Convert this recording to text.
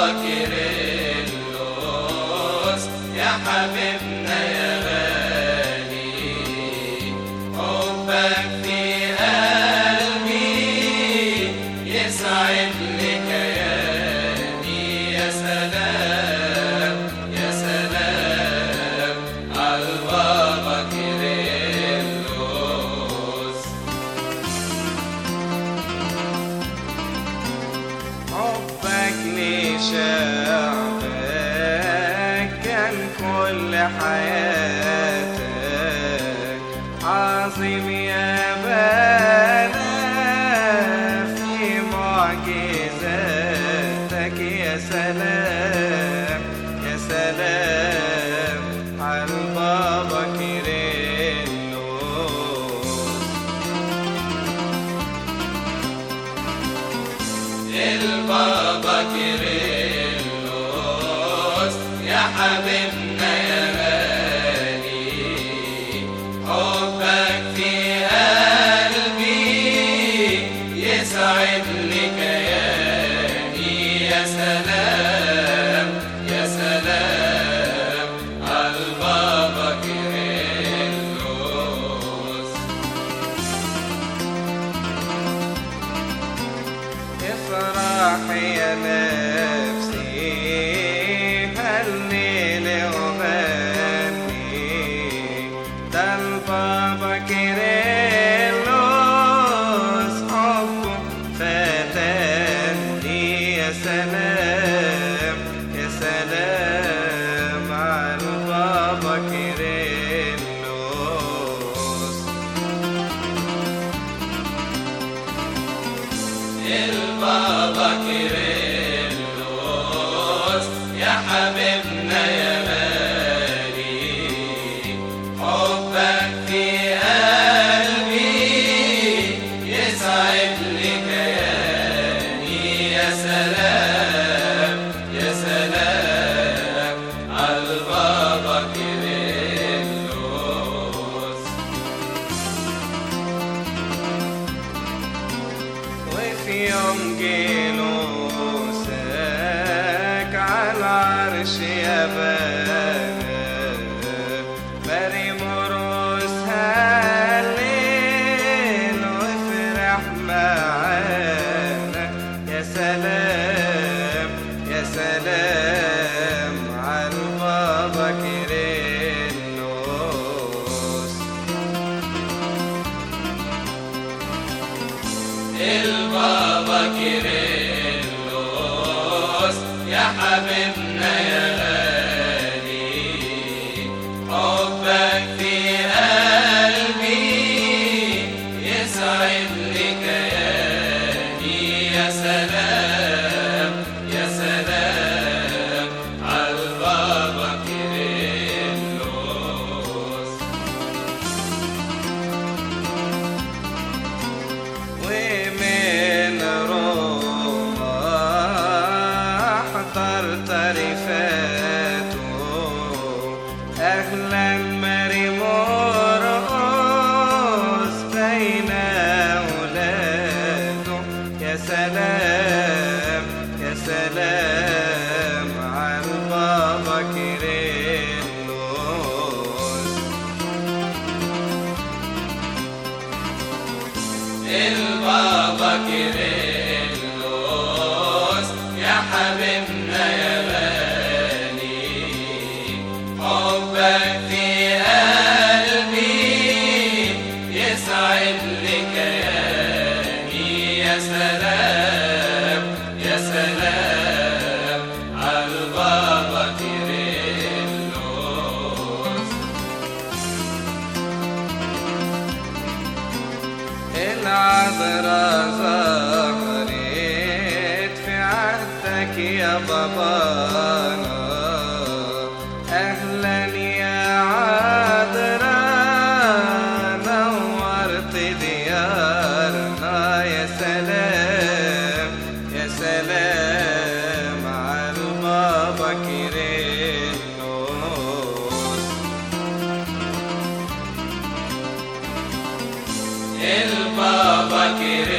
البابا كيرلس يا حبيبنا يا غالي حبك في قلبي يسعد لي كياني يا سلام يا سلام على البابا كيرلس حبك لشعبك كان كل حياتك عظيم يا بنا في معجزاتك يا سلام يا سلام على البابا كيرلس البابا كيرلس يا حبيبنا يا غالي حبك في قلبي يسعد لي كياني يا سلام يا سلام على البابا كيرلس افرح يا نفسي هلل وغني ده البابا كيرلس حبه فتني يا سلام يا سلام على البابا كيرلس البابا كيرلس يا حبيبنا يا غالي حبك في قلبي يسعد لي كياني يا سلام يا سلام على البابا كيرلس وفي يوم جلوسك على العرش يا بنا مريم مرقس هلل وافرح معانا يا سلام يا سلام على البابا كيرلس البابا كيرلس يا حبيبنا يا غالي حبك في قلبي يسعد لي كياني يا سلام يا سلام على البابا كيرلس ومن روما حضرت رفاته أهلا مريم مرقس بين أولاده يا سلام يا سلام على البابا كيرلس البابا كيرلس يا حبيبنا يا غالي حبك في قلبي يسعد لي كياني يا سلام يا سلام على البابا كيرلس العذراء ظهرت في عهدك يا بابانا أهلا يا عذراء نورت ديارنا يا سلام يا سلام على البابا كيرلس البابا كيرلس